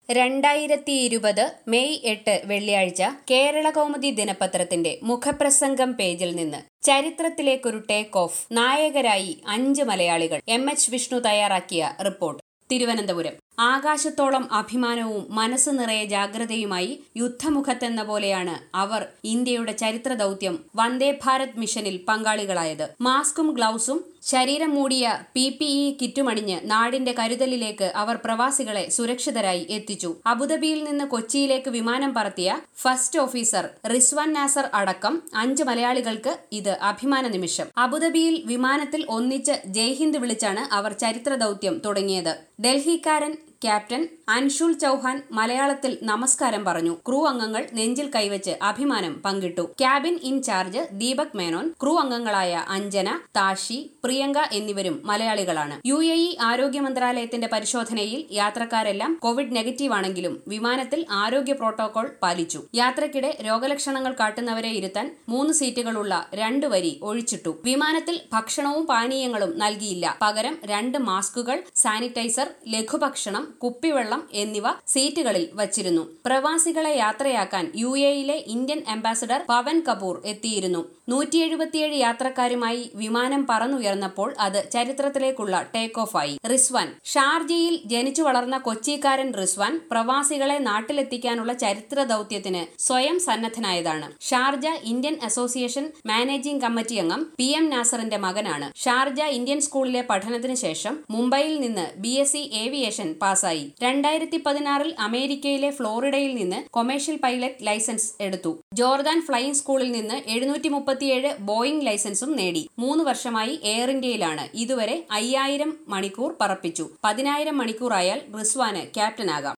രണ്ടായിരത്തി ഇരുപത് മെയ് എട്ട് വെള്ളിയാഴ്ച കേരള കൗമുദി ദിനപത്രത്തിന്റെ മുഖപ്രസംഗം പേജിൽ നിന്ന് ചരിത്രത്തിലേക്കൊരു ടേക്ക് ഓഫ് നായകരായി അഞ്ച് മലയാളികൾ എം എച്ച് വിഷ്ണു തയ്യാറാക്കിയ റിപ്പോർട്ട് തിരുവനന്തപുരം ആകാശത്തോളം അഭിമാനവും മനസ്സ് നിറയെ ജാഗ്രതയുമായി യുദ്ധമുഖത്തെന്ന പോലെയാണ് അവർ ഇന്ത്യയുടെ ചരിത്ര ദൗത്യം വന്ദേ ഭാരത് മിഷനിൽ പങ്കാളികളായത് മാസ്കും ഗ്ലൗസും ശരീരം മൂടിയ പി പി ഇ കിറ്റുമണിഞ്ഞ് നാടിന്റെ കരുതലിലേക്ക് അവർ പ്രവാസികളെ സുരക്ഷിതരായി എത്തിച്ചു അബുദാബിയിൽ നിന്ന് കൊച്ചിയിലേക്ക് വിമാനം പറത്തിയ ഫസ്റ്റ് ഓഫീസർ റിസ്വാൻ നാസർ അടക്കം അഞ്ച് മലയാളികൾക്ക് ഇത് അഭിമാന നിമിഷം അബുദാബിയിൽ വിമാനത്തിൽ ഒന്നിച്ച് ജയ്ഹിന്ദ് വിളിച്ചാണ് അവർ ചരിത്ര ദൗത്യം തുടങ്ങിയത് ഡൽഹിക്കാരൻ ക്യാപ്റ്റൻ അൻഷുൽ ചൌഹാൻ മലയാളത്തിൽ നമസ്കാരം പറഞ്ഞു ക്രൂ അംഗങ്ങൾ നെഞ്ചിൽ കൈവച്ച് അഭിമാനം പങ്കിട്ടു cabin in charge Deepak Menon crew അംഗങ്ങളായ അഞ്ജന താഷി പ്രിയങ്ക എന്നിവരും മലയാളികളാണ് യു എ ഇ ആരോഗ്യ മന്ത്രാലയത്തിന്റെ പരിശോധനയിൽ യാത്രക്കാരെല്ലാം കോവിഡ് നെഗറ്റീവ് ആണെങ്കിലും വിമാനത്തിൽ ആരോഗ്യ പ്രോട്ടോകോൾ പാലിച്ചു യാത്രക്കിടെ രോഗലക്ഷണങ്ങൾ കാട്ടുന്നവരെ ഇരുത്താൻ മൂന്ന് സീറ്റുകളുള്ള രണ്ട് വരി ഒഴിച്ചിട്ടു വിമാനത്തിൽ ഭക്ഷണവും പാനീയങ്ങളും നൽകിയില്ല പകരം രണ്ട് മാസ്കുകൾ സാനിറ്റൈസർ ലഘുഭക്ഷണം കുപ്പിവെള്ളം എന്നിവ സീറ്റുകളിൽ വച്ചിരുന്നു പ്രവാസികളെ യാത്രയാക്കാൻ യു എയിലെ ഇന്ത്യൻ അംബാസഡർ പവൻ കപൂർ എത്തിയിരുന്നു നൂറ്റി എഴുപത്തിയേഴ് യാത്രക്കാരുമായി വിമാനം പറന്നുയർന്നപ്പോൾ അത് ചരിത്രത്തിലേക്കുള്ള ടേക്ക് ഓഫ് ആയി റിസ്വാൻ ഷാർജയിൽ ജനിച്ചു വളർന്ന കൊച്ചിക്കാരൻ റിസ്വാൻ പ്രവാസികളെ നാട്ടിലെത്തിക്കാനുള്ള ചരിത്ര ദൗത്യത്തിന് സ്വയം സന്നദ്ധനായതാണ് Sharjah Indian association managing committee അംഗം പി എം നാസറിന്റെ മകനാണ് ഷാർജ ഇന്ത്യൻ സ്കൂളിലെ പഠനത്തിന് ശേഷം മുംബൈയിൽ നിന്ന് ബി എസ് സി ഏവിയേഷൻ പാസായി രണ്ടായിരത്തി പതിനാറിൽ അമേരിക്കയിലെ ഫ്ലോറിഡയിൽ നിന്ന് കൊമേഴ്ഷ്യൽ പൈലറ്റ് ലൈസൻസ് എടുത്തു ജോർദാൻ ഫ്ലൈയിംഗ് സ്കൂളിൽ നിന്ന് എഴുന്നൂറ്റി മുപ്പത്തിയേഴ് ബോയിംഗ് ലൈസൻസും നേടി മൂന്ന് വർഷമായി എയർ ഇന്ത്യയിലാണ് ഇതുവരെ അയ്യായിരം മണിക്കൂർ പറപ്പിച്ചു പതിനായിരം മണിക്കൂറായാൽ റിസ്വാന് ക്യാപ്റ്റനാകാം